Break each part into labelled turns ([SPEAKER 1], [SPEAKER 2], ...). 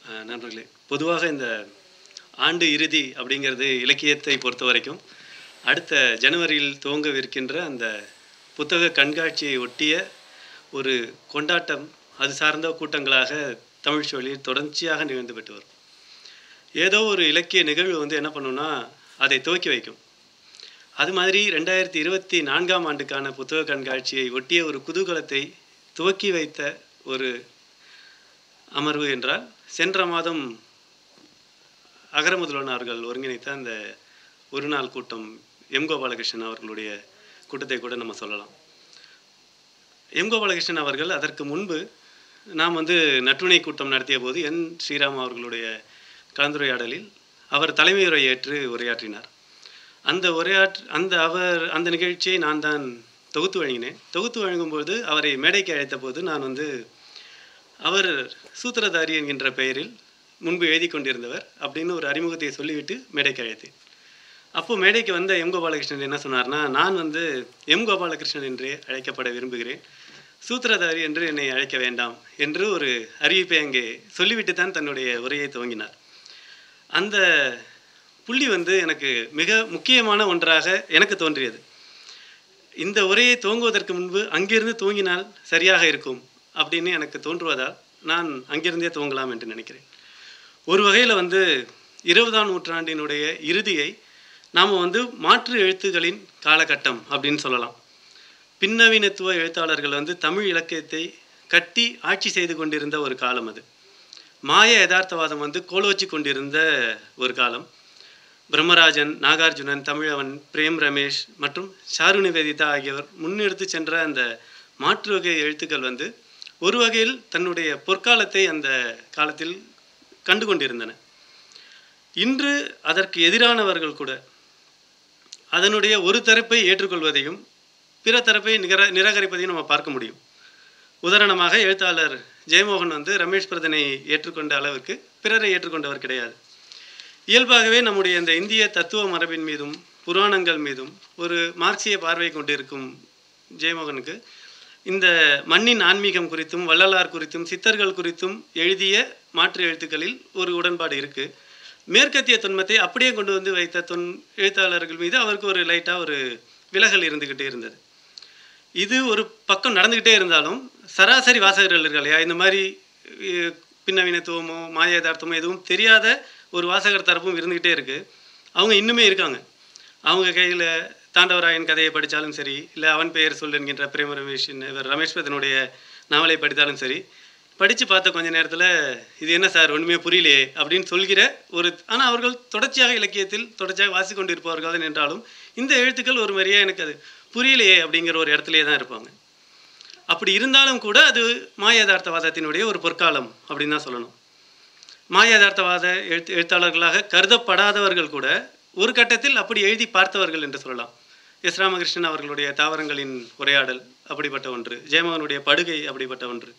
[SPEAKER 1] அஹ் நண்பர்களே பொதுவாக இந்த ஆண்டு இறுதி அப்படிங்கிறது இலக்கியத்தை பொறுத்த வரைக்கும் அடுத்த ஜனவரியில் துவங்கவிருக்கின்ற அந்த புத்தக கண்காட்சியை ஒட்டிய ஒரு கொண்டாட்டம் அது சார்ந்த கூட்டங்களாக தமிழ் சொல்லில் தொடர்ச்சியாக நிகழ்ந்துபட்டு வரும் ஏதோ ஒரு இலக்கிய நிகழ்வு வந்து என்ன பண்ணுன்னா அதை துவக்கி வைக்கும் அது மாதிரி ரெண்டாயிரத்தி இருபத்தி நான்காம் ஆண்டுக்கான புத்தக கண்காட்சியை ஒட்டிய ஒரு குதூகலத்தை துவக்கி வைத்த ஒரு அமர்வு என்றால் சென்ற மாதம் அகரமுதல்வன் அவர்கள் ஒருங்கிணைத்த அந்த ஒரு நாள் கூட்டம் எம் கோபாலகிருஷ்ணன் அவர்களுடைய கூட்டத்தை கூட நம்ம சொல்லலாம் எம் கோபாலகிருஷ்ணன் அவர்கள் அதற்கு முன்பு நாம் வந்து நட்டுணை கூட்டம் நடத்திய போது என் ஸ்ரீராம் அவர்களுடைய கலந்துரையாடலில் அவர் தலைமை உரை ஏற்று உரையாற்றினார் அந்த உரையாற்று அந்த அவர் அந்த நிகழ்ச்சியை நான் தான் தொகுத்து வழங்கினேன் தொகுத்து வழங்கும்போது அவரை மேடைக்கு அழைத்த போது நான் வந்து அவர் சூத்திரதாரி என்கின்ற பெயரில் முன்பு எழுதி கொண்டிருந்தவர் அப்படின்னு ஒரு அறிமுகத்தை சொல்லிவிட்டு மேடைக்கு அழைத்தேன் அப்போ மேடைக்கு வந்த எம் கோபாலகிருஷ்ணன் என்ன சொன்னார்னா நான் வந்து எம் கோபாலகிருஷ்ணன் என்றே அழைக்கப்பட விரும்புகிறேன் சூத்திரதாரி என்று என்னை அழைக்க வேண்டாம் என்று ஒரு அறிவிப்பை அங்கே சொல்லிவிட்டு தான் தன்னுடைய உரையை துவங்கினார் அந்த புள்ளி வந்து எனக்கு மிக முக்கியமான ஒன்றாக எனக்கு தோன்றியது இந்த உரையை துவங்குவதற்கு முன்பு அங்கிருந்து துவங்கினால் சரியாக இருக்கும் அப்படின்னு எனக்கு தோன்றுவதால் நான் அங்கிருந்தே துவங்கலாம் என்று நினைக்கிறேன் ஒரு வகையில் வந்து இருபதாம் நூற்றாண்டினுடைய இறுதியை நாம் வந்து மாற்று எழுத்துகளின் காலகட்டம் அப்படின்னு சொல்லலாம் பின்னவீனத்துவ எழுத்தாளர்கள் வந்து தமிழ் இலக்கியத்தை கட்டி ஆட்சி செய்து கொண்டிருந்த ஒரு காலம் அது மாய யதார்த்தவாதம் வந்து கோலோச்சி கொண்டிருந்த ஒரு காலம் பிரம்மராஜன் நாகார்ஜுனன் தமிழவன் பிரேம் ரமேஷ் மற்றும் ஷாரு நிவேதிதா ஆகியோர் முன்னெடுத்து சென்ற அந்த மாற்று வகை எழுத்துக்கள் வந்து ஒரு வகையில் தன்னுடைய பொற்காலத்தை அந்த காலத்தில் கண்டு கொண்டிருந்தன இன்று அதற்கு எதிரானவர்கள் கூட அதனுடைய ஒரு தரப்பை ஏற்றுக்கொள்வதையும் பிற தரப்பை நிகர நிராகரிப்பதையும் நம்ம பார்க்க முடியும் உதாரணமாக எழுத்தாளர் ஜெயமோகன் வந்து ரமேஷ் பிரதனை ஏற்றுக்கொண்ட அளவுக்கு பிறரை ஏற்றுக்கொண்டவர் கிடையாது இயல்பாகவே நம்முடைய இந்த இந்திய தத்துவ மரபின் மீதும் புராணங்கள் மீதும் ஒரு மார்க்சிய பார்வை கொண்டிருக்கும் ஜெயமோகனுக்கு இந்த மண்ணின் ஆன்மீகம் குறித்தும் வள்ளலார் குறித்தும் சித்தர்கள் குறித்தும் எழுதிய மாற்று எழுத்துக்களில் ஒரு உடன்பாடு இருக்கு மேற்கத்திய தொன்மத்தை அப்படியே கொண்டு வந்து வைத்த தொன் எழுத்தாளர்கள் மீது அவருக்கு ஒரு லைட்டாக ஒரு விலகல் இருந்துக்கிட்டே இருந்தது இது ஒரு பக்கம் நடந்துக்கிட்டே இருந்தாலும் சராசரி வாசகர்கள் இருக்கா இல்லையா இந்த மாதிரி அஹ், பின்னவீனத்துவமோ மாய யதார்த்தமோ எதுவும் தெரியாத ஒரு வாசகர் தரப்பும் இருந்துக்கிட்டே இருக்கு அவங்க இன்னுமே இருக்காங்க அவங்க கையில் தாண்டவராயன் கதையை படித்தாலும் சரி இல்லை அவன் பெயர் சொல் என்கின்ற பிரேம ரமேஷ் இவர் ரமேஷ் பதனுடைய நாவலை படித்தாலும் சரி படித்து பார்த்த கொஞ்ச நேரத்தில் இது என்ன சார் ஒன்றுமே புரியலையே அப்படின்னு சொல்கிற ஒரு ஆனால் அவர்கள் தொடர்ச்சியாக இலக்கியத்தில் தொடர்ச்சியாக வாசி கொண்டு இருப்பவர்கள் தான் என்றாலும் இந்த எழுத்துக்கள் ஒரு மாதிரியே எனக்கு அது புரியலையே அப்படிங்கிற ஒரு இடத்துலயே தான் இருப்பாங்க அப்படி இருந்தாலும் கூட அது மாயதார்த்தவாதத்தினுடைய ஒரு பொற்காலம் அப்படின்னு தான் சொல்லணும் மாயதார்த்தவாத எழுத்து எழுத்தாளர்களாக கருதப்படாதவர்கள் கூட ஒரு கட்டத்தில் அப்படி எழுதி பார்த்தவர்கள் என்று சொல்லலாம் எஸ் ராமகிருஷ்ணன் அவர்களுடைய தாவரங்களின் உரையாடல் அப்படிப்பட்ட ஒன்று ஜெயமோகனுடைய படுகை அப்படிப்பட்ட ஒன்று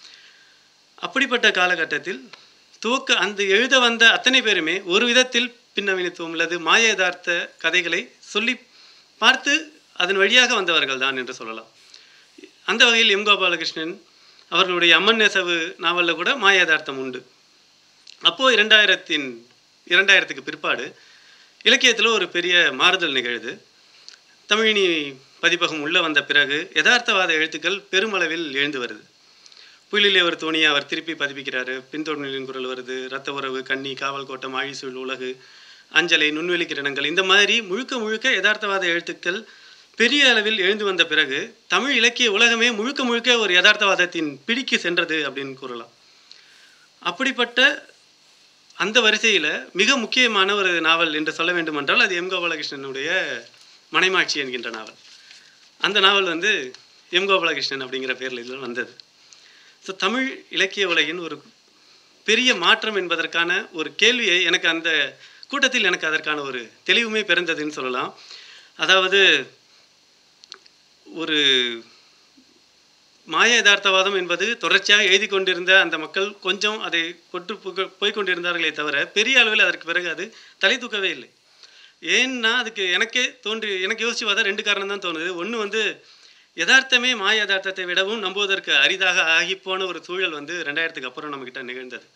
[SPEAKER 1] அப்படிப்பட்ட காலகட்டத்தில் துவக்க அந்த எழுத வந்த அத்தனை பேருமே ஒரு விதத்தில் பின்னவீனத்துவம் உள்ளது மாய யதார்த்த கதைகளை சொல்லி பார்த்து அதன் வழியாக வந்தவர்கள் தான் என்று சொல்லலாம் அந்த வகையில் எம் கோபாலகிருஷ்ணன் அவர்களுடைய அம்மன் நெசவு நாவலில் கூட மாய யதார்த்தம் உண்டு அப்போது இரண்டாயிரத்தின் இரண்டாயிரத்துக்கு பிற்பாடு இலக்கியத்தில் ஒரு பெரிய மாறுதல் நிகழுது தமிழினி பதிப்பகம் உள்ளே வந்த பிறகு யதார்த்தவாத எழுத்துக்கள் பெருமளவில் எழுந்து வருது புயலிலே ஒரு தோணியை அவர் திருப்பி பதிப்பிக்கிறாரு பின்தொடர்நிலின் குரல் வருது ரத்த உறவு கன்னி காவல் கோட்டம் ஆழிசூழ் உலகு அஞ்சலை நுண்வெளி கிரணங்கள் இந்த மாதிரி முழுக்க முழுக்க யதார்த்தவாத எழுத்துக்கள் பெரிய அளவில் எழுந்து வந்த பிறகு தமிழ் இலக்கிய உலகமே முழுக்க முழுக்க ஒரு யதார்த்தவாதத்தின் பிடிக்கு சென்றது அப்படின்னு கூறலாம் அப்படிப்பட்ட அந்த வரிசையில் மிக முக்கியமான ஒரு நாவல் என்று சொல்ல வேண்டுமென்றால் அது எம் கோபாலகிருஷ்ணனுடைய மனைமாட்சி என்கின்ற நாவல் அந்த நாவல் வந்து எம் கோபாலகிருஷ்ணன் அப்படிங்கிற பேரில் இதில் வந்தது ஸோ தமிழ் இலக்கிய உலகின் ஒரு பெரிய மாற்றம் என்பதற்கான ஒரு கேள்வியை எனக்கு அந்த கூட்டத்தில் எனக்கு அதற்கான ஒரு தெளிவுமே பிறந்ததுன்னு சொல்லலாம் அதாவது ஒரு மாய யதார்த்தவாதம் என்பது தொடர்ச்சியாக எழுதி கொண்டிருந்த அந்த மக்கள் கொஞ்சம் அதை கொட்டு புக- போய்க் கொண்டிருந்தார்களே தவிர பெரிய அளவில் அதற்கு பிறகு அது தலை தூக்கவே இல்லை ஏன்னா அதுக்கு எனக்கே தோன்றி எனக்கு யோசிச்சு பார்த்தா ரெண்டு காரணம் தான் தோணுது ஒன்று வந்து யதார்த்தமே மாய யதார்த்தத்தை விடவும் நம்புவதற்கு அரிதாக ஆகிப்போன ஒரு சூழல் வந்து ரெண்டாயிரத்துக்கு அப்புறம் நம்மக்கிட்ட நிகழ்ந்தது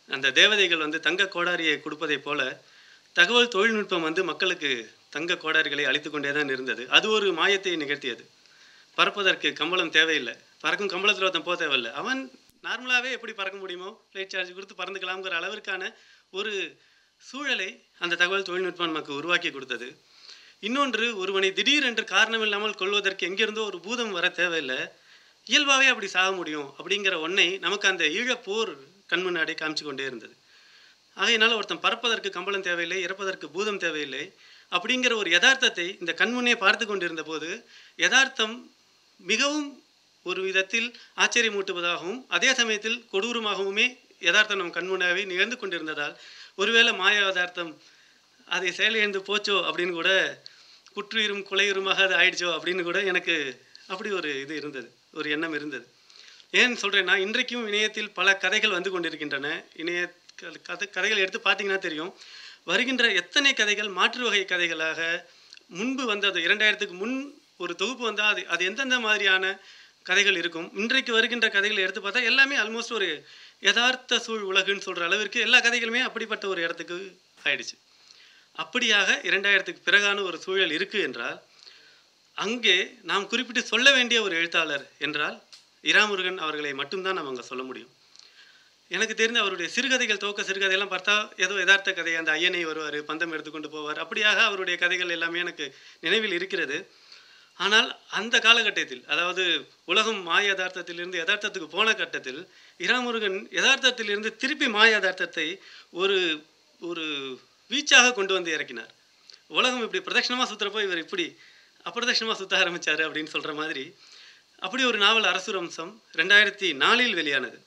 [SPEAKER 1] அந்த தேவதைகள் வந்து தங்க கோடாரியை கொடுப்பதைப் போல தகவல் தொழில்நுட்பம் வந்து மக்களுக்கு தங்க கோடாரிகளை அளித்து கொண்டே தான் இருந்தது அது ஒரு மாயத்தை நிகழ்த்தியது பறப்பதற்கு கம்பளம் தேவையில்லை பறக்கும் கம்பளத்தில் ஒருத்தன் போக தேவையில்லை அவன் நார்மலாகவே எப்படி பறக்க முடியுமோ ஃப்ளைட் சார்ஜ் கொடுத்து பறந்துக்கலாம்ங்கிற அளவிற்கான ஒரு சூழலை அந்த தகவல் தொழில்நுட்பம் நமக்கு உருவாக்கி கொடுத்தது இன்னொன்று ஒருவனை திடீரென்று காரணமில்லாமல் கொள்வதற்கு எங்கிருந்தோ ஒரு பூதம் வர தேவையில்லை இயல்பாகவே அப்படி சாக முடியும் அப்படிங்கிற ஒன்றை நமக்கு அந்த ஈழப்போர் கண் முன்னாடி காமிச்சு கொண்டே இருந்தது ஆகையினால ஒருத்தன் பறப்பதற்கு கம்பளம் தேவையில்லை இறப்பதற்கு பூதம் தேவையில்லை அப்படிங்கிற ஒரு யதார்த்தத்தை இந்த கண்முன்னே பார்த்து கொண்டிருந்த போது யதார்த்தம் மிகவும் ஒரு விதத்தில் ஆச்சரியமூட்டுவதாகவும் அதே சமயத்தில் கொடூரமாகவுமே யதார்த்தம் நம் கண்முன்னாவே நிகழ்ந்து கொண்டிருந்ததால் ஒருவேளை மாய யதார்த்தம் அதை செயலிழந்து போச்சோ அப்படின்னு கூட குற்றுயிரும் கொலையுருமாக அது ஆயிடுச்சோ அப்படின்னு கூட எனக்கு அப்படி ஒரு இது இருந்தது ஒரு எண்ணம் இருந்தது ஏன் சொல்கிறேன்னா இன்றைக்கும் இணையத்தில் பல கதைகள் வந்து கொண்டிருக்கின்றன இணைய க- கதை கதைகள் எடுத்து பார்த்தீங்கன்னா தெரியும் வருகின்ற எத்தனை கதைகள் மாற்று வகை கதைகளாக முன்பு வந்தது இரண்டாயிரத்துக்கு முன் ஒரு தொகுப்பு வந்தால் அது அது எந்தெந்த மாதிரியான கதைகள் இருக்கும் இன்றைக்கு வருகின்ற கதைகளை எடுத்து பார்த்தா எல்லாமே ஆல்மோஸ்ட் ஒரு யதார்த்த சூழ் உலகுன்னு சொல்கிற அளவிற்கு எல்லா கதைகளுமே அப்படிப்பட்ட ஒரு இடத்துக்கு ஆயிடுச்சு அப்படியாக இரண்டாயிரத்துக்கு பிறகான ஒரு சூழல் இருக்கு என்றால் அங்கே நாம் குறிப்பிட்டு சொல்ல வேண்டிய ஒரு எழுத்தாளர் என்றால் இராமுருகன் அவர்களை மட்டும்தான் நாம் அங்கே சொல்ல முடியும் எனக்கு தெரிந்த அவருடைய சிறுகதைகள் துவக்க சிறுகதையெல்லாம் பார்த்தா ஏதோ யதார்த்த கதை அந்த ஐயனை வருவார் பந்தம் எடுத்துக்கொண்டு போவார் அப்படியாக அவருடைய கதைகள் எல்லாமே எனக்கு நினைவில் இருக்கிறது ஆனால் அந்த காலகட்டத்தில் அதாவது உலகம் மாய யதார்த்தத்திலிருந்து யதார்த்தத்துக்கு போன கட்டத்தில் இராமுருகன் யதார்த்தத்திலிருந்து திருப்பி மாய யதார்த்தத்தை ஒரு ஒரு வீச்சாக கொண்டு வந்து இறக்கினார் உலகம் இப்படி பிரதட்சணமாக சுற்றுறப்போ இவர் இப்படி அப்பிரதட்சணமாக சுத்த ஆரம்பிச்சாரு அப்படின்னு சொல்கிற மாதிரி அப்படி ஒரு நாவல் அரசூர் வம்சம் ரெண்டாயிரத்தி நாலில் வெளியானது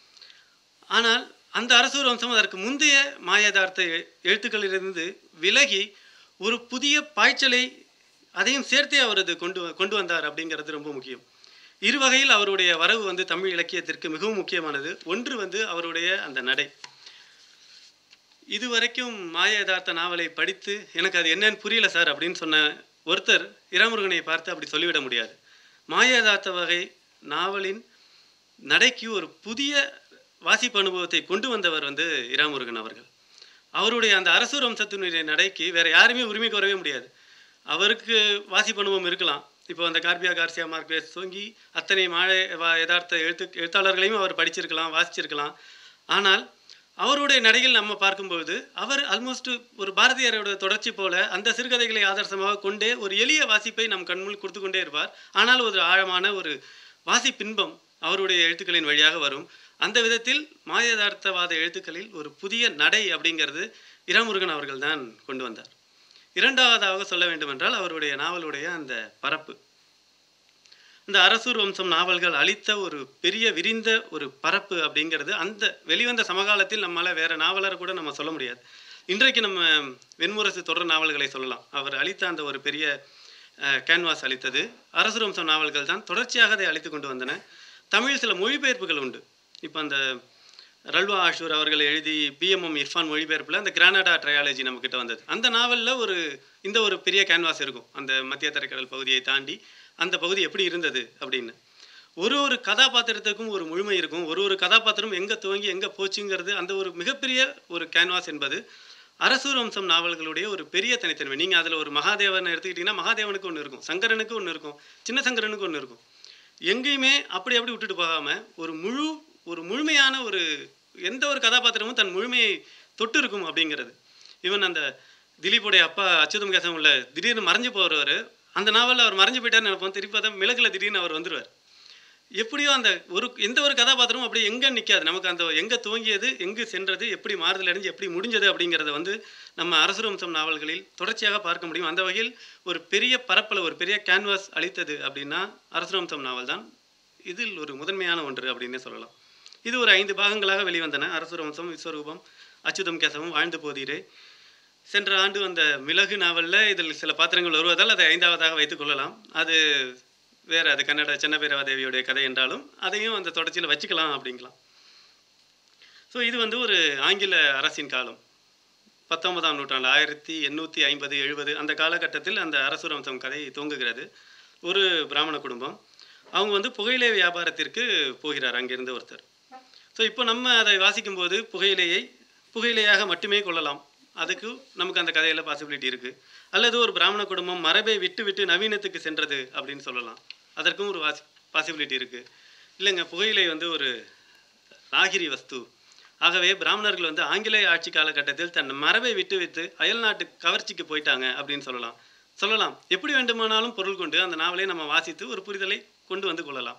[SPEAKER 1] ஆனால் அந்த அரசூர் வம்சம் அதற்கு முந்தைய மாயதார்த்த எ- எழுத்துக்களிலிருந்து விலகி ஒரு புதிய பாய்ச்சலை அதையும் சேர்த்தே அவர் அது கொண்டு வ- கொண்டு வந்தார் அப்படிங்கிறது ரொம்ப முக்கியம் இரு வகையில் அவருடைய வரவு வந்து தமிழ் இலக்கியத்திற்கு மிகவும் முக்கியமானது ஒன்று வந்து அவருடைய அந்த நடை இதுவரைக்கும் மாய யதார்த்த நாவலை படித்து எனக்கு அது என்னன்னு புரியல சார் அப்படின்னு சொன்ன ஒருத்தர் இராமுருகனை பார்த்து அப்படி சொல்லிவிட முடியாது மாய யதார்த்த வகை நாவலின் நடைக்கு ஒரு புதிய வாசிப்பு அனுபவத்தை கொண்டு வந்தவர் வந்து இராமுருகன் அவர்கள் அவருடைய அந்த அரசூர் வம்சத்தினுடைய நடைக்கு வேற யாருமே உரிமை கோரவே முடியாது அவருக்கு வாசிப்பு அனுபவம் இருக்கலாம் இப்போ அந்த கார்பியா கார்சியா மார்க்வேஸ் தோங்கி அத்தனை மாய வா- யதார்த்த எழுத்து எழுத்தாளர்களையும் அவர் படிச்சிருக்கலாம் வாசிச்சிருக்கலாம் ஆனால் அவருடைய நடையில் நம்ம பார்க்கும்பொழுது அவர் ஆல்மோஸ்ட் ஒரு பாரதியாரோட தொடர்ச்சி போல அந்த சிறுகதைகளை ஆதர்சமாக கொண்டே ஒரு எளிய வாசிப்பை நம் கண்முன் கொடுத்து கொண்டே இருப்பார் ஆனால் ஒரு ஆழமான ஒரு வாசிப்பின்பம் அவருடைய எழுத்துக்களின் வழியாக வரும் அந்த விதத்தில் மாயதார்த்தவாத எழுத்துக்களில் ஒரு புதிய நடை அப்படிங்கிறது இராமுருகன் அவர்கள் தான் கொண்டு வந்தார் இரண்டாவதாக சொல்ல வேண்டுமென்றால் அவருடைய நாவலுடைய அந்த பரப்பு இந்த அரசூர் வம்சம் நாவல்கள் அளித்த ஒரு பெரிய விரிந்த ஒரு பரப்பு அப்படிங்கிறது அந்த வெளிவந்த சமகாலத்தில் நம்மால வேற நாவலரை கூட நம்ம சொல்ல முடியாது இன்றைக்கு நம்ம வெண்முரசு தொடர் நாவல்களை சொல்லலாம் அவர் அளித்த அந்த ஒரு பெரிய கேன்வாஸ் அளித்தது அரசூர் வம்சம் நாவல்கள் தான் தொடர்ச்சியாக அதை அளித்து கொண்டு வந்தன தமிழ் சில மொழிபெயர்ப்புகள் உண்டு இப்போ அந்த ரல்வா ஆஷூர் அவர்கள் எழுதி பிஎம்எம் இர்ஃபான் மொழிபெயர்ப்பில் அந்த கிரானடா ட்ரையாலஜி நம்மக்கிட்ட வந்தது அந்த நாவலில் ஒரு இந்த ஒரு பெரிய கேன்வாஸ் இருக்கும் அந்த மத்திய தரைக்கடல் பகுதியை தாண்டி அந்த பகுதி எப்படி இருந்தது அப்படின்னு ஒரு ஒரு கதாபாத்திரத்துக்கும் ஒரு முழுமை இருக்கும் ஒரு ஒரு கதாபாத்திரம் எங்கே துவங்கி எங்கே போச்சுங்கிறது அந்த ஒரு மிகப்பெரிய ஒரு கேன்வாஸ் என்பது அரசூர் வம்சம் நாவல்களுடைய ஒரு பெரிய தனித்தன்மை நீங்கள் அதில் ஒரு மகாதேவனை எடுத்துக்கிட்டிங்கன்னா மகாதேவனுக்கு ஒன்று இருக்கும் சங்கரனுக்கு ஒன்று இருக்கும் சின்ன சங்கரனுக்கு ஒன்று இருக்கும் எங்கேயுமே அப்படி அப்படி விட்டுட்டு போகாமல் ஒரு முழு ஒரு முழுமையான ஒரு எந்த ஒரு கதாபாத்திரமும் தன் முழுமையை தொட்டு இருக்கும் அப்படிங்கிறது ஈவன் அந்த திலீப்புடைய அப்பா அச்சுதம் கேசம் உள்ள திடீர்னு மறைஞ்சு போகிறவர் அந்த நாவலில் அவர் மறைஞ்சு போயிட்டார்னு நினைப்போம் திருப்பி பார்த்தா மிளகுல திடீர்னு அவர் வந்துருவார் எப்படியோ அந்த ஒரு எந்த ஒரு கதாபாத்திரமும் அப்படியே எங்கே நிற்காது நமக்கு அந்த எங்கே துவங்கியது எங்கு சென்றது எப்படி மாறுதல் அடைஞ்சு எப்படி முடிஞ்சது அப்படிங்கிறத வந்து நம்ம அரசு வம்சம் நாவல்களில் தொடர்ச்சியாக பார்க்க முடியும் அந்த வகையில் ஒரு பெரிய பரப்பில் ஒரு பெரிய கேன்வாஸ் அளித்தது அப்படின்னா அரசு வம்சம் நாவல் தான் இதில் ஒரு முதன்மையான ஒன்று அப்படின்னே சொல்லலாம் இது ஒரு ஐந்து பாகங்களாக வெளிவந்தன அரசு வம்சம் விஸ்வரூபம் அச்சுதம் கேசவம் வாழ்ந்து போதீரே சென்ற ஆண்டு வந்த மிளகு நாவலில் இதில் சில பாத்திரங்கள் வருவதால் அதை ஐந்தாவதாக வைத்துக் கொள்ளலாம் அது வேற அது கன்னட சென்னபைரவாதேவியுடைய கதை என்றாலும் அதையும் அந்த தொடர்ச்சியில் வச்சுக்கலாம் அப்படிங்கலாம் ஸோ இது வந்து ஒரு ஆங்கில அரசின் காலம் பத்தொன்பதாம் நூற்றாண்டு ஆயிரத்தி எண்ணூற்றி ஐம்பது எழுபது அந்த காலகட்டத்தில் அந்த அரசு வம்சம் கதை துவங்குகிறது ஒரு பிராமண குடும்பம் அவங்க வந்து புகையிலை வியாபாரத்திற்கு போகிறார் அங்கிருந்து ஒருத்தர் ஸோ இப்போ நம்ம அதை வாசிக்கும்போது புகையிலையை புகையிலையாக மட்டுமே கொள்ளலாம் அதுக்கு நமக்கு அந்த கதையில் பாசிபிலிட்டி இருக்குது அல்லது ஒரு பிராமண குடும்பம் மரபை விட்டு விட்டு நவீனத்துக்கு சென்றது அப்படின்னு சொல்லலாம் அதற்கும் ஒரு வாசி பாசிபிலிட்டி இருக்குது இல்லைங்க புகையிலை வந்து ஒரு நாகிரி வஸ்து ஆகவே பிராமணர்கள் வந்து ஆங்கிலேய ஆட்சி காலகட்டத்தில் தன் மரபை விட்டு விட்டு அயல்நாட்டு கவர்ச்சிக்கு போயிட்டாங்க அப்படின்னு சொல்லலாம் சொல்லலாம் எப்படி வேண்டுமானாலும் பொருள் கொண்டு அந்த நாவலை நம்ம வாசித்து ஒரு புரிதலை கொண்டு வந்து கொள்ளலாம்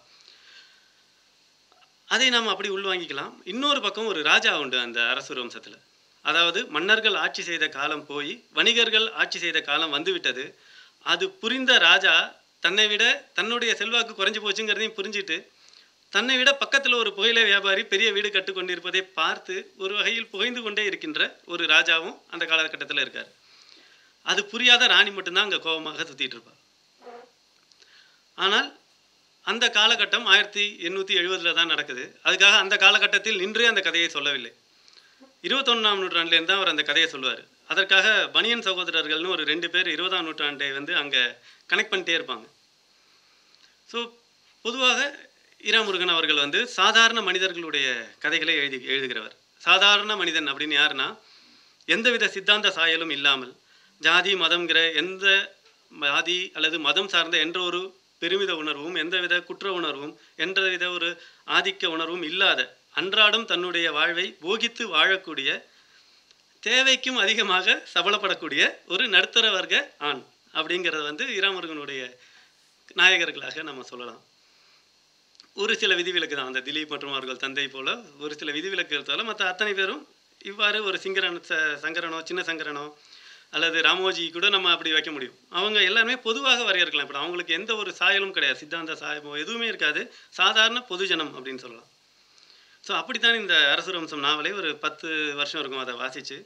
[SPEAKER 1] அதை நாம் அப்படி உள்வாங்கிக்கலாம் இன்னொரு பக்கம் ஒரு ராஜா உண்டு அந்த அரசு வம்சத்தில் அதாவது மன்னர்கள் ஆட்சி செய்த காலம் போய் வணிகர்கள் ஆட்சி செய்த காலம் வந்துவிட்டது அது புரிந்த ராஜா தன்னை விட தன்னுடைய செல்வாக்கு குறைஞ்சு போச்சுங்கிறதையும் புரிஞ்சுட்டு தன்னை விட பக்கத்தில் ஒரு புகையிலை வியாபாரி பெரிய வீடு கட்டு கொண்டிருப்பதை பார்த்து ஒரு வகையில் புகைந்து கொண்டே இருக்கின்ற ஒரு ராஜாவும் அந்த காலகட்டத்தில் இருக்கார் அது புரியாத ராணி மட்டும்தான் அங்கே கோபமாக சுற்றிட்டு இருப்பார் ஆனால் அந்த காலகட்டம் ஆயிரத்தி எண்ணூற்றி எழுபதில் தான் நடக்குது அதுக்காக அந்த காலகட்டத்தில் நின்றே அந்த கதையை சொல்லவில்லை இருபத்தொன்னாம் நூற்றாண்டுலேருந்து தான் அவர் அந்த கதையை சொல்லுவார் அதற்காக பனியன் சகோதரர்கள்னு ஒரு ரெண்டு பேர் இருபதாம் நூற்றாண்டை வந்து அங்கே கனெக்ட் பண்ணிட்டே இருப்பாங்க ஸோ பொதுவாக ஈராமுருகன் அவர்கள் வந்து சாதாரண மனிதர்களுடைய கதைகளை எழுதி எழுதுகிறவர் சாதாரண மனிதன் அப்படின்னு யாருன்னா எந்தவித சித்தாந்த சாயலும் இல்லாமல் ஜாதி மதம்ங்கிற எந்த ஜாதி அல்லது மதம் சார்ந்த என்ற ஒரு பெருமித உணர்வும் எந்தவித குற்ற உணர்வும் எந்தவித ஒரு ஆதிக்க உணர்வும் இல்லாத அன்றாடம் தன்னுடைய வாழ்வை போகித்து வாழக்கூடிய தேவைக்கும் அதிகமாக சபலப்படக்கூடிய ஒரு நடுத்தர வர்க்க ஆண் அப்படிங்கிறத வந்து ஈராமுருகனுடைய நாயகர்களாக நம்ம சொல்லலாம் ஒரு சில விதிவிலக்கு தான் அந்த திலீப் மற்றும் அவர்கள் தந்தை போல ஒரு சில விதிவிலக்குகள் தவிர மற்ற அத்தனை பேரும் இவ்வாறு ஒரு சிங்கரன் ச சங்கரனோ சின்ன சங்கரனோ அல்லது ராமோஜி கூட நம்ம அப்படி வைக்க முடியும் அவங்க எல்லாருமே பொதுவாக வரையறுக்கலாம் இப்போ அவங்களுக்கு எந்த ஒரு சாயலும் கிடையாது சித்தாந்த சாயமோ எதுவுமே இருக்காது சாதாரண பொதுஜனம் அப்படின்னு சொல்லலாம் ஸோ அப்படித்தான் இந்த அரசு வம்சம் நாவலை ஒரு பத்து வருஷம் இருக்கும் அதை வாசித்து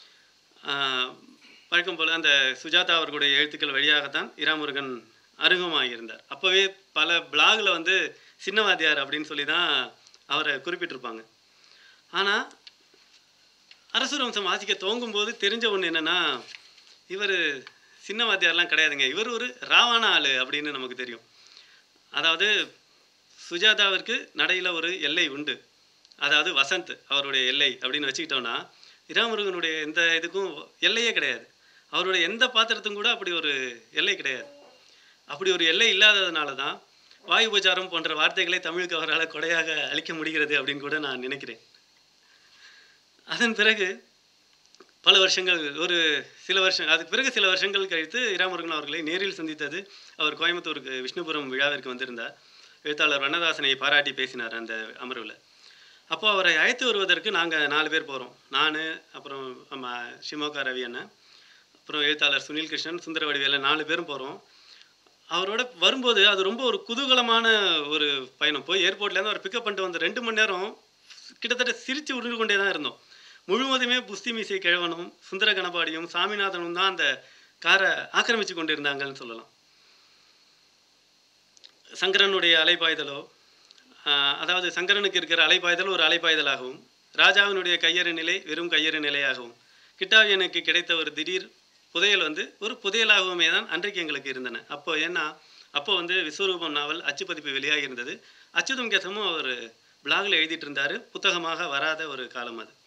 [SPEAKER 1] வழக்கம் போல் அந்த சுஜாதா அவர்களுடைய எழுத்துக்கள் வழியாகத்தான் இராமுருகன் அறிமுகமாகியிருந்தார் அப்போவே பல பிளாகில் வந்து சின்னவாதியார் அப்படின்னு சொல்லி தான் அவரை குறிப்பிட்டிருப்பாங்க ஆனால் அரசு வம்சம் வாசிக்க துவங்கும்போது தெரிஞ்ச ஒன்று என்னென்னா இவர் சின்னவாதியார்லாம் கிடையாதுங்க இவர் ஒரு ராவான ஆள் அப்படின்னு நமக்கு தெரியும் அதாவது சுஜாதாவிற்கு நடையில் ஒரு எல்லை உண்டு அதாவது வசந்த் அவருடைய எல்லை அப்படின்னு வச்சுக்கிட்டோம்னா இராமுருகனுடைய எந்த இதுக்கும் எல்லையே கிடையாது அவருடைய எந்த பாத்திரத்துக்கும் கூட அப்படி ஒரு எல்லை கிடையாது அப்படி ஒரு எல்லை இல்லாததுனால தான் வாயு உபச்சாரம் போன்ற வார்த்தைகளை தமிழுக்கு அவரால் கொடையாக அளிக்க முடிகிறது அப்படின்னு கூட நான் நினைக்கிறேன் அதன் பிறகு பல வருஷங்கள் ஒரு சில வருஷம் அதுக்கு பிறகு சில வருஷங்கள் கழித்து இராமுருகன் அவர்களை நேரில் சந்தித்தது அவர் கோயம்புத்தூருக்கு விஷ்ணுபுரம் விழாவிற்கு வந்திருந்தார் எழுத்தாளர் வண்ணதாசனை பாராட்டி பேசினார் அந்த அமர்வில் அப்போ அவரை அழைத்து வருவதற்கு நாங்கள் நாலு பேர் போகிறோம் நான் அப்புறம் நம்ம ஷிமோகா ரவி அண்ணன் அப்புறம் எழுத்தாளர் சுனில் கிருஷ்ணன் சுந்தர வடிவேல நாலு பேரும் போகிறோம் அவரோட வரும்போது அது ரொம்ப ஒரு குதூகலமான ஒரு பயணம் போய் ஏர்போர்ட்லேருந்து அவர் பிக்கப் பண்ணிட்டு வந்த ரெண்டு மணி நேரம் கிட்டத்தட்ட சிரித்து உருண்டு கொண்டே தான் இருந்தோம் முழுவதுமே புஸ்தி மீசை கிழவனும் சுந்தர கணபாடியும் சாமிநாதனும் தான் அந்த காரை ஆக்கிரமித்து கொண்டிருந்தாங்கன்னு சொல்லலாம் சங்கரனுடைய அலைப்பாய்தலோ அதாவது சங்கரனுக்கு இருக்கிற அலைப்பாய்தல் ஒரு அலைப்பாய்தலாகவும் ராஜாவினுடைய கையறு நிலை வெறும் கையறு நிலையாகவும் கிட்டாவியனுக்கு கிடைத்த ஒரு திடீர் புதையல் வந்து ஒரு புதையலாகவுமே தான் அன்றைக்கு எங்களுக்கு இருந்தன அப்போ ஏன்னா அப்போ வந்து விஸ்வரூபம் நாவல் அச்சுப்பதிப்பு வெளியாகி இருந்தது அச்சுதம் கேசமும் அவர் பிளாகில் எழுதிட்டு இருந்தார் புத்தகமாக வராத ஒரு காலம் அது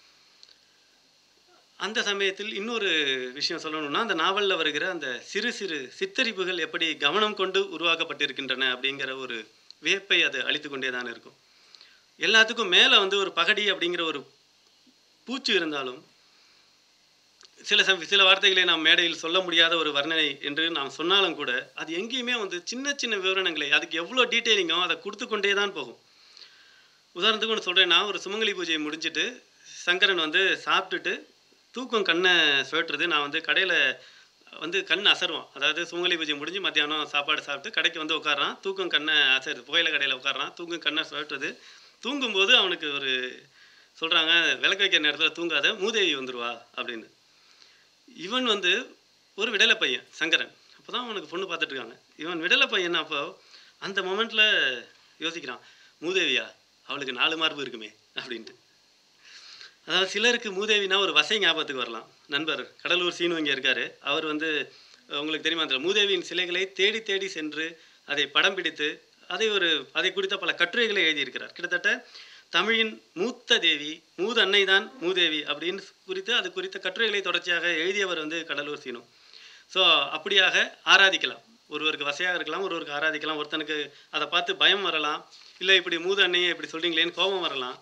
[SPEAKER 1] அந்த சமயத்தில் இன்னொரு விஷயம் சொல்லணும்னா அந்த நாவலில் வருகிற அந்த சிறு சிறு சித்தரிப்புகள் எப்படி கவனம் கொண்டு உருவாக்கப்பட்டிருக்கின்றன அப்படிங்கிற ஒரு வியப்பை அது அழித்து கொண்டே தான் இருக்கும் எல்லாத்துக்கும் மேலே வந்து ஒரு பகடி அப்படிங்கிற ஒரு பூச்சு இருந்தாலும் சில சம் சில வார்த்தைகளை நாம் மேடையில் சொல்ல முடியாத ஒரு வர்ணனை என்று நாம் சொன்னாலும் கூட அது எங்கேயுமே வந்து சின்ன சின்ன விவரணங்களை அதுக்கு எவ்வளோ டீட்டெயிலிங்கோ அதை கொடுத்து கொண்டே தான் போகும் உதாரணத்துக்கு ஒன்று சொல்கிறேன்னா ஒரு சுமங்கலி பூஜையை முடிஞ்சுட்டு சங்கரன் வந்து சாப்பிட்டுட்டு தூக்கம் கண்ணை சுழட்டுறது நான் வந்து கடையில் வந்து கண் அசருவான் அதாவது சுமங்கலி பூஜை முடிஞ்சு மத்தியானம் சாப்பாடு சாப்பிட்டு கடைக்கு வந்து உட்காரான் தூக்கம் கண்ணை அசருது புகையில கடையில் உட்காரான் தூக்கம் கண்ணை சுழட்டுறது தூங்கும்போது அவனுக்கு ஒரு சொல்கிறாங்க விளக்கு வைக்கிற நேரத்தில் தூங்காத மூதேவி வந்துடுவா அப்படின்னு இவன் வந்து ஒரு விடலை பையன் சங்கரன் அப்போ தான் அவனுக்கு பொண்ணு பார்த்துட்டு இருக்காங்க இவன் விடலை பையன் அப்போ அந்த மொமெண்ட்டில் யோசிக்கிறான் மூதேவியா அவளுக்கு நாலு மார்பு இருக்குமே அப்படின்ட்டு அதாவது சிலருக்கு மூதேவினா ஒரு வசை ஞாபகத்துக்கு வரலாம் நண்பர் கடலூர் சீனு இங்கே இருக்கார் அவர் வந்து உங்களுக்கு தெரியுமா அந்த மூதேவியின் சிலைகளை தேடி தேடி சென்று அதை படம் பிடித்து அதை ஒரு அதை குறித்த பல கட்டுரைகளை எழுதியிருக்கிறார் கிட்டத்தட்ட தமிழின் மூத்த தேவி மூத அன்னை தான் மூதேவி அப்படின்னு குறித்து அது குறித்த கட்டுரைகளை தொடர்ச்சியாக எழுதியவர் வந்து கடலூர் சீனு ஸோ அப்படியாக ஆராதிக்கலாம் ஒருவருக்கு வசையாக இருக்கலாம் ஒருவருக்கு ஆராதிக்கலாம் ஒருத்தனுக்கு அதை பார்த்து பயம் வரலாம் இல்லை இப்படி மூத அன்னையை இப்படி சொல்கிறீங்களேன்னு கோபம் வரலாம்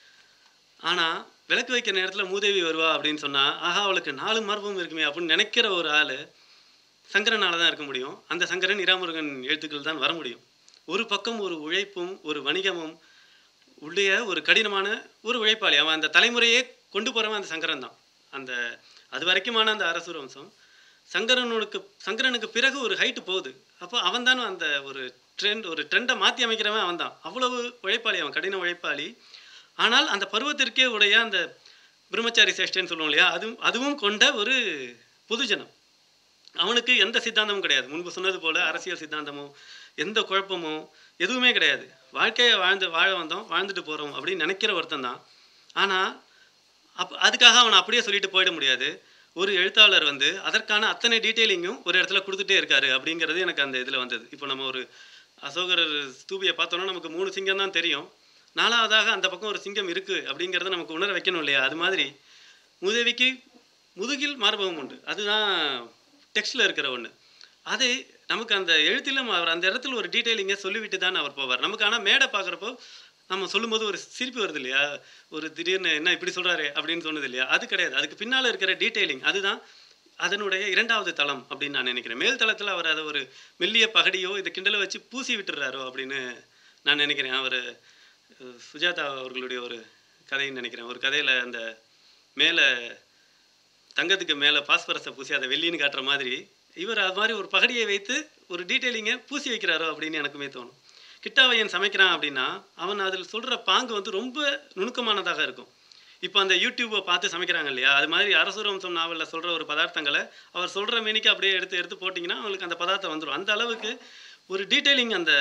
[SPEAKER 1] ஆனால் விளக்கு வைக்கிற நேரத்தில் மூதேவி வருவா அப்படின்னு சொன்னால் ஆஹா அவளுக்கு நாலு மரபும் இருக்குமே அப்படின்னு நினைக்கிற ஒரு ஆள் சங்கரனால தான் இருக்க முடியும் அந்த சங்கரன் இராமுருகன் எழுத்துக்கள் தான் வர முடியும் ஒரு பக்கம் ஒரு உழைப்பும் ஒரு வணிகமும் உடைய ஒரு கடினமான ஒரு உழைப்பாளி அவன் அந்த தலைமுறையே கொண்டு போகிறவன் அந்த சங்கரன் தான் அந்த அது வரைக்குமான அந்த அரசு வம்சம் சங்கரனுக்கு சங்கரனுக்கு பிறகு ஒரு ஹைட்டு போகுது அப்போ அவன் தானே அந்த ஒரு ட்ரெண்ட் ஒரு ட்ரெண்டை மாற்றி அமைக்கிறவன் அவன் தான் அவ்வளவு உழைப்பாளி அவன் கடின உழைப்பாளி ஆனால் அந்த பருவத்திற்கே உடைய அந்த பிரம்மச்சாரி சேஷ்டன்னு சொல்லுவோம் இல்லையா அதுவும் அதுவும் கொண்ட ஒரு பொதுஜனம் அவனுக்கு எந்த சித்தாந்தமும் கிடையாது முன்பு சொன்னது போல அரசியல் சித்தாந்தமோ எந்த குழப்பமோ எதுவுமே கிடையாது வாழ்க்கையை வாழ்ந்து வாழ வந்தோம் வாழ்ந்துட்டு போகிறோம் அப்படின்னு நினைக்கிற ஒருத்தன் தான் ஆனால் அப் அதுக்காக அவனை அப்படியே சொல்லிட்டு போயிட முடியாது ஒரு எழுத்தாளர் வந்து அதற்கான அத்தனை டீட்டெயிலிங்கும் ஒரு இடத்துல கொடுத்துட்டே இருக்காரு அப்படிங்கிறது எனக்கு அந்த இதில் வந்தது இப்போ நம்ம ஒரு அசோகர் ஸ்தூபியை பார்த்தோன்னா நமக்கு மூணு சிங்கம் தான் தெரியும் நாலாவதாக அந்த பக்கம் ஒரு சிங்கம் இருக்குது அப்படிங்கிறத நமக்கு உணர வைக்கணும் இல்லையா அது மாதிரி முதவிக்கு முதுகில் மார்பகம் உண்டு அதுதான் டெக்ஸ்டில் இருக்கிற ஒன்று அதை நமக்கு அந்த எழுத்திலும் அவர் அந்த இடத்துல ஒரு டீட்டெயிலிங்கை சொல்லிவிட்டு தான் அவர் போவார் நமக்கு ஆனால் மேடை பார்க்குறப்போ நம்ம சொல்லும்போது ஒரு சிரிப்பு வருது இல்லையா ஒரு திடீர்னு என்ன இப்படி சொல்கிறாரு அப்படின்னு சொன்னது இல்லையா அது கிடையாது அதுக்கு பின்னால் இருக்கிற டீட்டெயிலிங் அதுதான் அதனுடைய இரண்டாவது தளம் அப்படின்னு நான் நினைக்கிறேன் மேல் தளத்தில் அவர் அதை ஒரு மெல்லிய பகடியோ இதை கிண்டலை வச்சு பூசி விட்டுறாரோ அப்படின்னு நான் நினைக்கிறேன் அவர் அஹ், சுஜாதா அவர்களுடைய ஒரு கதைன்னு நினைக்கிறேன் ஒரு கதையில் அந்த மேலே தங்கத்துக்கு மேலே பாஸ்பரஸை பூசி அதை வெள்ளின்னு காட்டுற மாதிரி இவர் அது மாதிரி ஒரு பகடியை வைத்து ஒரு டீட்டெயிலிங்கை பூசி வைக்கிறாரோ அப்படின்னு எனக்குமே தோணும் கிட்டாவையன் சமைக்கிறான் அப்படின்னா அவன் அதில் சொல்கிற பாங்கு வந்து ரொம்ப நுணுக்கமானதாக இருக்கும் இப்போ அந்த யூடியூப்பை பார்த்து சமைக்கிறாங்க இல்லையா அது மாதிரி அரசு வம்சம் நாவலில் சொல்கிற ஒரு பதார்த்தங்களை அவர் சொல்கிற மேனிக்கு அப்படியே எடுத்து எடுத்து போட்டிங்கன்னா அவங்களுக்கு அந்த பதார்த்தம் வந்துடும் அந்த அளவுக்கு ஒரு டீட்டெயிலிங் அந்த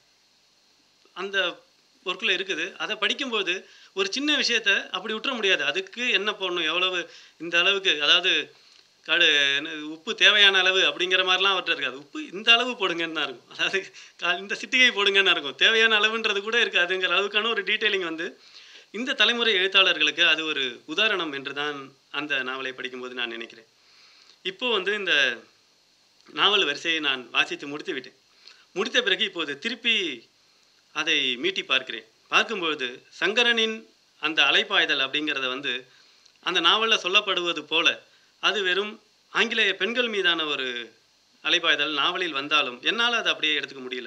[SPEAKER 1] அந்த ஒர்க்கில் இருக்குது அதை படிக்கும்போது ஒரு சின்ன விஷயத்த அப்படி விட்டுற முடியாது அதுக்கு என்ன போடணும் எவ்வளவு இந்த அளவுக்கு அதாவது காடு என்ன, உப்பு தேவையான அளவு அப்படிங்கிற மாதிரிலாம் அவர்கிட்ட இருக்காது உப்பு இந்த அளவு போடுங்கன்னு தான் இருக்கும் அதாவது கா- இந்த சிட்டிகை போடுங்கன்னு இருக்கும் தேவையான அளவுன்றது கூட இருக்காதுங்கிற அளவுக்கான ஒரு டீட்டெயிலிங் வந்து இந்த தலைமுறை எழுத்தாளர்களுக்கு அது ஒரு உதாரணம் என்று தான் அந்த நாவலை படிக்கும்போது நான் நினைக்கிறேன் இப்போ வந்து இந்த நாவல் வரிசையை நான் வாசித்து முடித்து விட்டேன் முடித்த பிறகு இப்போது திருப்பி அதை மீட்டி பார்க்கிறேன் பார்க்கும்பொழுது சங்கரனின் அந்த அலைப்பாய்தல் அப்படிங்கிறத வந்து அந்த நாவலில் சொல்லப்படுவது போல அது வெறும் ஆங்கிலேய பெண்கள் மீதான ஒரு அலைப்பாய்தல் நாவலில் வந்தாலும் என்னால் அதை அப்படியே எடுத்துக்க முடியல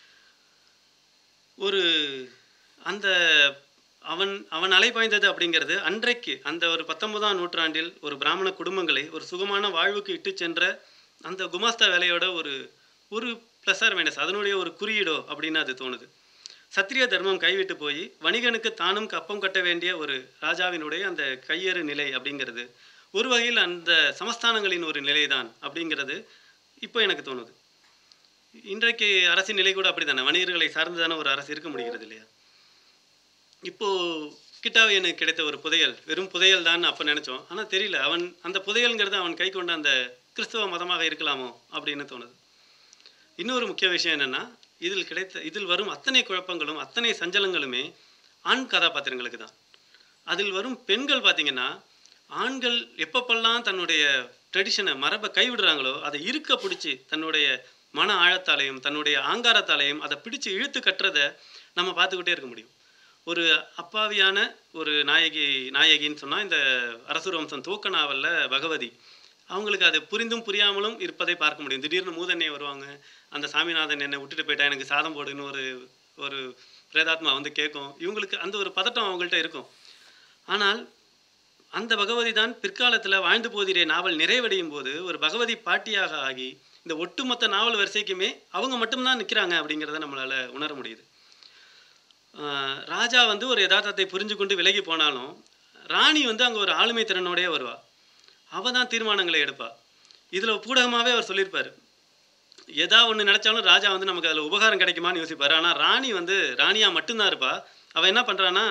[SPEAKER 1] ஒரு அந்த அவன் அவன் அலைபாய்ந்தது அப்படிங்கிறது அன்றைக்கு அந்த ஒரு பத்தொன்பதாம் நூற்றாண்டில் ஒரு பிராமண குடும்பங்களை ஒரு சுகமான வாழ்வுக்கு இட்டு சென்ற அந்த குமாஸ்தா வேலையோட ஒரு ஒரு ப்ளஸ் ஆர் மைனஸ் அதனுடைய ஒரு குறியீடோ அப்படின்னு அது தோணுது சத்திரிய தர்மம் கைவிட்டு போய் வணிகனுக்கு தானும் கப்பம் கட்ட வேண்டிய ஒரு ராஜாவினுடைய அந்த கையேறு நிலை அப்படிங்கிறது ஒரு வகையில் அந்த சமஸ்தானங்களின் ஒரு நிலைதான் அப்படிங்கிறது இப்போ எனக்கு தோணுது இன்றைக்கு அரசின் நிலை கூட அப்படித்தானே வணிகர்களை சார்ந்துதானே ஒரு அரசு இருக்க முடிகிறது இல்லையா இப்போ கிட்டாவை எனக்கு கிடைத்த ஒரு புதையல் வெறும் புதையல் தான் அப்போ நினச்சோம் ஆனால் தெரியல அவன் அந்த புதையல்ங்கிறது அவன் கை கொண்ட அந்த கிறிஸ்தவ மதமாக இருக்கலாமோ அப்படின்னு தோணுது இன்னொரு முக்கிய விஷயம் என்னன்னா இதில் கிடைத்த இதில் வரும் அத்தனை குழப்பங்களும் அத்தனை சஞ்சலங்களுமே ஆண் கதாபாத்திரங்களுக்கு தான் அதில் வரும் பெண்கள் பார்த்தீங்கன்னா ஆண்கள் எப்பப்பெல்லாம் தன்னுடைய ட்ரெடிஷனை மரபை கைவிடுறாங்களோ அதை இருக்க பிடிச்சி தன்னுடைய மன ஆழத்தாலையும் தன்னுடைய ஆங்காரத்தாலையும் அதை பிடிச்சு இழுத்து கட்டுறதை நம்ம பார்த்துக்கிட்டே இருக்க முடியும் ஒரு அப்பாவியான ஒரு நாயகி நாயகின்னு சொன்னால் இந்த அரசு வம்சம் தூக்க நாவலில் பகவதி அவங்களுக்கு அது புரிந்தும் புரியாமலும் இருப்பதை பார்க்க முடியும் திடீர்னு மூதண்ணே வருவாங்க அந்த சாமிநாதன் என்னை விட்டுட்டு போயிட்டா எனக்கு சாதம் போடுன்னு ஒரு ஒரு பிரேதாத்மா வந்து கேட்கும் இவங்களுக்கு அந்த ஒரு பதட்டம் அவங்கள்ட்ட இருக்கும் ஆனால் அந்த பகவதி தான் பிற்காலத்தில் வாழ்ந்து போதிரே நாவல் நிறைவடையும் போது ஒரு பகவதி பாட்டியாக ஆகி இந்த ஒட்டுமொத்த நாவல் வரிசைக்குமே அவங்க மட்டும்தான் நிற்கிறாங்க அப்படிங்கிறத நம்மளால் உணர முடியுது ஆஹ் ராஜா வந்து ஒரு யதார்த்தத்தை புரிஞ்சு கொண்டு விலகி போனாலும் ராணி வந்து அங்கே ஒரு ஆளுமை திறனோடயே வருவா அவ தான் தீர்மானங்களை எடுப்பா இதில் பூடகமாகவே அவர் சொல்லியிருப்பார் எதா ஒன்று நினச்சாலும் ராஜா வந்து நமக்கு அதில் உபகாரம் கிடைக்குமான்னு யோசிப்பார் ஆனால் ராணி வந்து ராணியாக மட்டும்தான் இருப்பா அவள் என்ன பண்ணுறான்னா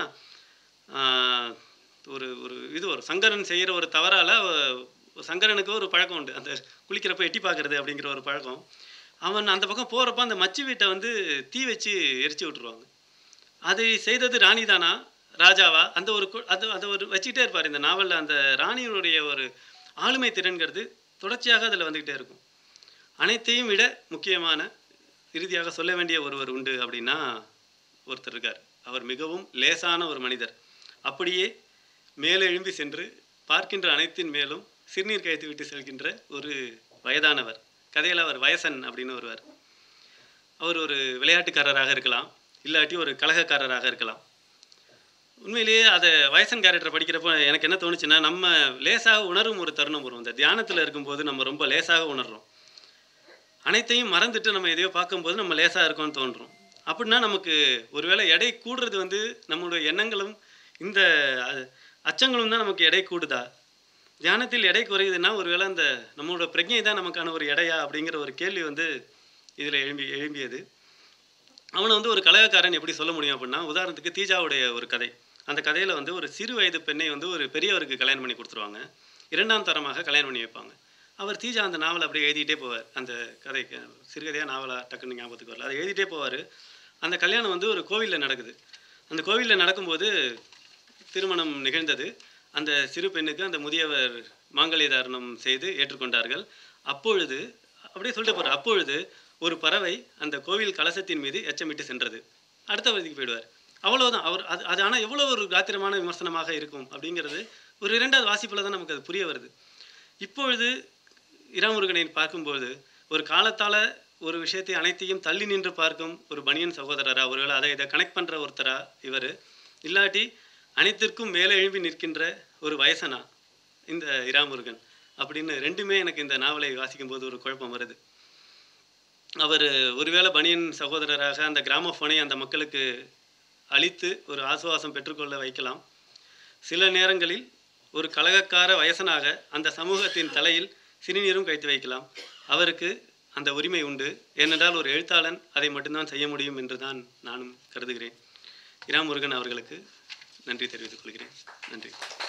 [SPEAKER 1] ஒரு ஒரு இது ஒரு சங்கரன் செய்கிற ஒரு தவறால் சங்கரனுக்கு ஒரு பழக்கம் உண்டு அந்த குளிக்கிறப்ப எட்டி பார்க்கறது அப்படிங்கிற ஒரு பழக்கம் அவன் அந்த பக்கம் போகிறப்ப அந்த மச்சு வீட்டை வந்து தீ வச்சு எரிச்சு விட்டுருவாங்க அதை செய்தது ராணி தானா ராஜாவா அந்த ஒரு கு- அது அதை ஒரு வச்சுக்கிட்டே இருப்பார் இந்த நாவலில் அந்த ராணியினுடைய ஒரு ஆளுமை திறன்கிறது தொடர்ச்சியாக அதில் வந்துக்கிட்டே இருக்கும் அனைத்தையும் விட முக்கியமான இறுதியாக சொல்ல வேண்டிய ஒருவர் உண்டு அப்படின்னா ஒருத்தர் இருக்கார் அவர் மிகவும் லேசான ஒரு மனிதர் அப்படியே மேலெழும்பி சென்று பார்க்கின்ற அனைத்தின் மேலும் சிறுநீர் கழித்து விட்டு செல்கின்ற ஒரு வயதானவர் கதையில் அவர் வயசன் அப்படின்னு வருவார் அவர் ஒரு விளையாட்டுக்காரராக இருக்கலாம் இல்லாட்டி ஒரு கலகக்காரராக இருக்கலாம் உண்மையிலேயே அதை வயசன் கேரக்டர் படிக்கிறப்போ எனக்கு என்ன தோணுச்சுன்னா நம்ம லேசாக உணரும் ஒரு தருணம் வரும் இந்த தியானத்தில் இருக்கும்போது நம்ம ரொம்ப லேசாக உணர்றோம் அனைத்தையும் மறந்துட்டு நம்ம எதையோ பார்க்கும்போது நம்ம லேசாக இருக்கோம்னு தோன்றும் அப்படின்னா நமக்கு ஒருவேளை எடை கூடுறது வந்து நம்மளுடைய எண்ணங்களும் இந்த அ- அச்சங்களும் தான் நமக்கு எடை கூடுதா தியானத்தில் எடை குறையுதுன்னா ஒருவேளை அந்த நம்மளோட பிரஜை தான் நமக்கான ஒரு எடையா அப்படிங்கிற ஒரு கேள்வி வந்து இதில் எழும்பி எழும்பியது அவனை வந்து ஒரு கலகக்காரன் எப்படி சொல்ல முடியும் அப்படின்னா உதாரணத்துக்கு தீஜாவுடைய ஒரு கதை அந்த கதையில் வந்து ஒரு சிறு வயது பெண்ணை வந்து ஒரு பெரியவருக்கு கல்யாணம் பண்ணி கொடுத்துருவாங்க இரண்டாம் தரமாக கல்யாணம் பண்ணி வைப்பாங்க அவர் தீஜா அந்த நாவல் அப்படியே எழுதிட்டே போவார் அந்த கதை சிறுகதையாக நாவலாக டக்குன்னு ஞாபகத்துக்கு வரல அதை எழுதிட்டே போவார் அந்த கல்யாணம் வந்து ஒரு கோவிலில் நடக்குது அந்த கோவிலில் நடக்கும்போது திருமணம் நிகழ்ந்தது அந்த சிறு பெண்ணுக்கு அந்த முதியவர் மாங்கல்ய தாரணம் செய்து ஏற்றுக்கொண்டார்கள் அப்பொழுது அப்படியே சொல்லிட்டு போகிறார் அப்பொழுது ஒரு பறவை அந்த கோவில் கலசத்தின் மீது எச்சமிட்டு சென்றது அடுத்த வதிக்கு போயிடுவார் அவ்வளவுதான் அவர் அது அது ஆனால் எவ்வளோ ஒரு காத்திரமான விமர்சனமாக இருக்கும் அப்படிங்கிறது ஒரு இரண்டாவது வாசிப்பில் தான் நமக்கு அது புரிய வருது இப்பொழுது இராமுருகனை பார்க்கும்போது ஒரு காலத்தால் ஒரு விஷயத்தை அனைத்தையும் தள்ளி நின்று பார்க்கும் ஒரு பனியன் சகோதரரா ஒருவேளை அதை இதை கனெக்ட் பண்ணுற ஒருத்தரா இவர் இல்லாட்டி அனைத்திற்கும் மேலே எழும்பி நிற்கின்ற ஒரு வயசனா இந்த இராமுருகன் அப்படின்னு ரெண்டுமே எனக்கு இந்த நாவலை வாசிக்கும்போது ஒரு குழப்பம் வருது அவர் ஒருவேளை பனியன் சகோதரராக அந்த கிராமஃபோனை அந்த மக்களுக்கு அளித்து ஒரு ஆசுவாசம் பெற்றுக்கொள்ள வைக்கலாம் சில நேரங்களில் ஒரு கலகக்கார வயசனாக அந்த சமூகத்தின் தலையில் சிறுநீரும் கழித்து வைக்கலாம் அவருக்கு அந்த உரிமை உண்டு ஏனென்றால் ஒரு எழுத்தாளன் அதை மட்டும்தான் செய்ய முடியும் என்று தான் நானும் கருதுகிறேன் இராமுருகன் அவர்களுக்கு நன்றி தெரிவித்துக் கொள்கிறேன் நன்றி